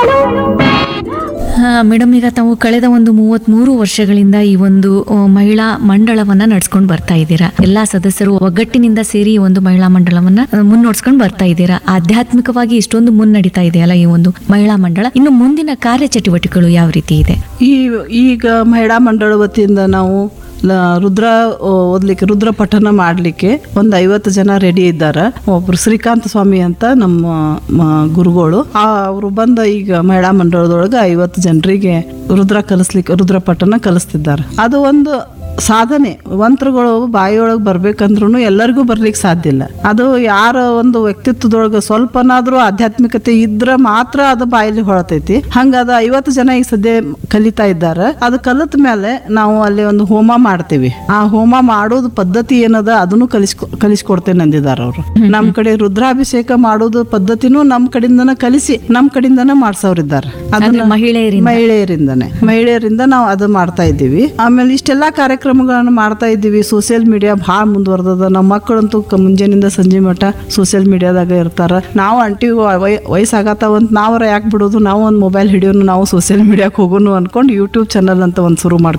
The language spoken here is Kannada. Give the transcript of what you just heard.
ಮೇಡಮ್ ಈಗ ತಾವು ಕಳೆದ ಒಂದು ಮೂವತ್ಮೂರು ವರ್ಷಗಳಿಂದ ಈ ಒಂದು ಆ, ಮಹಿಳಾ ಮಂಡಳವನ್ನ ನಡ್ಸ್ಕೊಂಡು ಬರ್ತಾ ಇದ್ದೀರಾ ಎಲ್ಲಾ ಸದಸ್ಯರು ಒಗ್ಗಟ್ಟಿನಿಂದ ಸೇರಿ ಈ ಒಂದು ಮಹಿಳಾ ಮಂಡಳವನ್ನ ಆ, ಮುನ್ನಡೆಸ್ಕೊಂಡು ಬರ್ತಾ ಇದ್ದೀರಾ ಆಧ್ಯಾತ್ಮಿಕವಾಗಿ ಇಷ್ಟೊಂದು ಮುನ್ನಡೀತಾ ಇದೆಯಲ್ಲ ಈ ಒಂದು ಮಹಿಳಾ ಮಂಡಳ ಇನ್ನು ಮುಂದಿನ ಕಾರ್ಯಚಟುವಟಿಕೆಗಳು ಯಾವ ರೀತಿ ಇದೆ ಈ ಈಗ ಮಹಿಳಾ ಮಂಡಳ ವತಿಯಿಂದ ನಾವು ಲ- ರುದ್ರ ಓದ್ಲಿಕ್ಕೆ ರುದ್ರ ಪಠನ ಮಾಡಲಿಕ್ಕೆ ಒಂದು ಐವತ್ತು ಜನ ರೆಡಿ ಇದ್ದಾರೆ ಒಬ್ರು ಶ್ರೀಕಾಂತ ಸ್ವಾಮಿ ಅಂತ ನಮ್ಮ ಮ- ಗುರುಗಳು ಆ ಅವರು ಬಂದ ಈಗ ಮಹಿಳಾ ಮಂಡಳದೊಳಗೆ ಐವತ್ತು ಜನರಿಗೆ ರುದ್ರ ಕಲಿಸ್ಲಿಕ್ಕೆ ರುದ್ರ ಪಠನ ಕಲಿಸ್ತಿದ್ದಾರೆ ಅದು ಒಂದು ಸಾಧನೆ ಮಂತ್ರಗಳು ಬಾಯಿಯೊಳಗೆ ಬರ್ಬೇಕಂದ್ರೂ ಎಲ್ಲರಿಗೂ ಬರ್ಲಿಕ್ಕೆ ಸಾಧ್ಯ ಇಲ್ಲ ಅದು ಯಾರ ಒಂದು ವ್ಯಕ್ತಿತ್ವದೊಳಗೆ ಸ್ವಲ್ಪನಾದ್ರೂ ಆಧ್ಯಾತ್ಮಿಕತೆ ಇದ್ರೆ ಮಾತ್ರ ಅದು ಬಾಯಲ್ಲಿ ಹೊಳತೈತಿ ಹಂಗ ಅದು ಐವತ್ತು ಜನ ಈಗ ಸದ್ಯ ಕಲಿತಾ ಇದ್ದಾರೆ ಅದು ಕಲಿತ ಮೇಲೆ ನಾವು ಅಲ್ಲಿ ಒಂದು ಹೋಮ ಮಾಡ್ತೀವಿ ಆ ಹೋಮ ಮಾಡೋದು ಪದ್ಧತಿ ಏನದ ಅದನ್ನು ಕಲಿಸ್ಕೊ ಕಲಿಸ್ಕೊಡ್ತೇನೆ ಅಂದಿದ್ದಾರೆ ಅವರು ನಮ್ಮ ಕಡೆ ರುದ್ರಾಭಿಷೇಕ ಮಾಡೋದು ಪದ್ಧತಿನೂ ನಮ್ಮ ಕಡೆಯಿಂದನ ಕಲಿಸಿ ನಮ್ಮ ಕಡೆಯಿಂದನ ಮಾಡ್ಸೋರಿದ್ದಾರೆ ಅಂದ್ರೆ ಮಹಿಳೆಯರಿಂದ ಮಹಿಳೆಯರಿಂದನೇ ಮಹಿಳೆಯರಿಂದ ನಾವು ಅದು ಮಾಡ್ತಾ ಇದ್ದೀವಿ ಆಮೇಲೆ ಇಷ್ಟೆಲ್ಲ ಕಾರ್ಯಕ್ರಮಗಳನ್ನು ಮಾಡ್ತಾ ಇದ್ದೀವಿ ಸೋಷಿಯಲ್ ಮೀಡಿಯಾ ಭಾಳ ಮುಂದುವರ್ದದ ನಮ್ಮ ಮಕ್ಕಳಂತೂ ಕ- ಮುಂಜಾನಿಂದ ಸಂಜೆ ಮಠ ಸೋಷಿಯಲ್ ಮೀಡಿಯಾದಾಗ ಇರ್ತಾರ ನಾವು ಅಂಟಿ ವಯಸ್ಸಾಗತ್ತಾವಂತ ನಾವರ ಯಾಕೆ ಬಿಡೋದು ನಾವು ಒಂದು ಮೊಬೈಲ್ ಹಿಡಿಯೋನು ನಾವು ಸೋಷಿಯಲ್ ಮೀಡಿಯಾಕ್ಕೆ ಹೋಗೋನು ಅನ್ಕೊಂಡು ಯೂಟ್ಯೂಬ್ ಚಾನಲ್ ಅಂತ ಒಂದು ಶುರು ಮಾಡ್ಕೊಂಡು